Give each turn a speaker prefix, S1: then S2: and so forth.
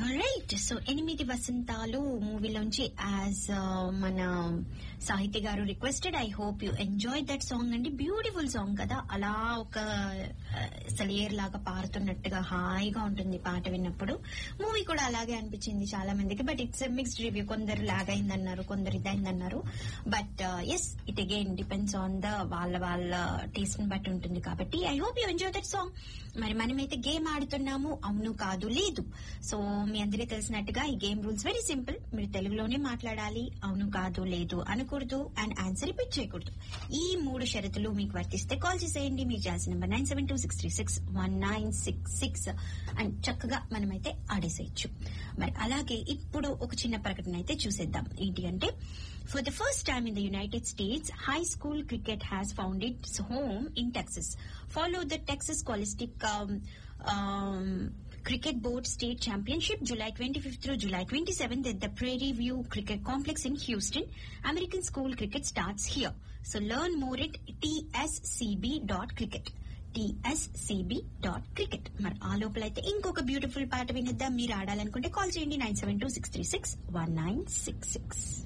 S1: Right so ఎనిమిది వసంతాలు మూవీలోంచి as మన సాహిత్య గారు requested I hope you enjoy that song అండి బ్యూటిఫుల్ సాంగ్ కదా అలా ఒక సెలియర్ లాగా పారుతున్నట్టుగా హాయిగా ఉంటుంది పాట విన్నప్పుడు మూవీ కూడా అలాగే అనిపించింది చాలా మందికి బట్ ఇట్స్ మిక్స్డ్ రివ్యూ కొందరు లాగ్ అయిందన్నారు కొందరు ఇదైందన్నారు but yes it again depends on the వాళ్ళ వాళ్ళ టేస్ట్ ని బట్టి ఉంటుంది కాబట్టి I hope you enjoy that song మరి మనమైతే గేమ్ ఆడుతున్నాము అవును కాదు లేదు సో మీ అందరికీ తెలిసినట్టుగా ఈ గేమ్ రూల్స్ వెరీ సింపుల్ మీరు తెలుగులోనే మాట్లాడాలి అవును కాదు లేదు అనకూడదు అండ్ ఆన్సర్ రిపీట్ చేయకూడదు ఈ మూడు షరతులు మీకు వర్తిస్తే కాల్ చేసేయండి మీరు చేయాల్సిన number nine seven two six three six one nine six six and చక్కగా మనమైతే ఆడేసేయచ్చు మరి అలాగే ఇప్పుడు ఒక చిన్న ప్రకటన అయితే చూసేద్దాం ఏంటి అంటే For the first time in the United States, high school cricket has found its home in Texas. Follow the Texas Scholastic um, um, Cricket Board State Championship July 25th through July 27th at the Prairie View Cricket Complex in Houston. American school cricket starts here. So learn more at tscb.cricket. TSCB dot cricket మరి ఆ లోపల అయితే ఇంకొక beautiful పాట వినిద్దాం మీరు ఆడాలనుకుంటే call చేయండి nine seven two six three six one nine six six